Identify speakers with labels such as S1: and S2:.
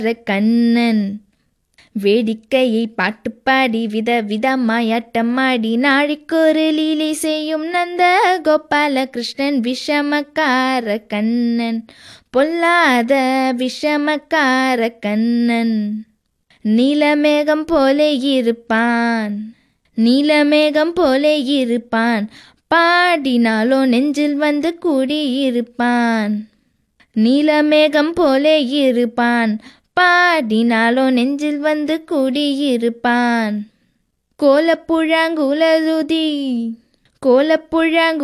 S1: கண்ணன் வேடிக்கையை பாட்டு பாடி வித விதமாயாட்டமாடி நாழிக்கொரு லீலை செய்யும் நந்த கோபால கிருஷ்ணன் விஷமக்கார கண்ணன் பொல்லாத விஷமக்கார கண்ணன் நீலமேகம் போலே இருப்பான் நீலமேகம் போலே இருப்பான் பாடினாலோ நெஞ்சில் வந்து கூடியிருப்பான் நீலமேகம் போலே இருப்பான் பாடினாலோ நெஞ்சில் வந்து கூடியிருப்பான் கோலப்புழாங்குழலுதி கோலப்புழாங்கு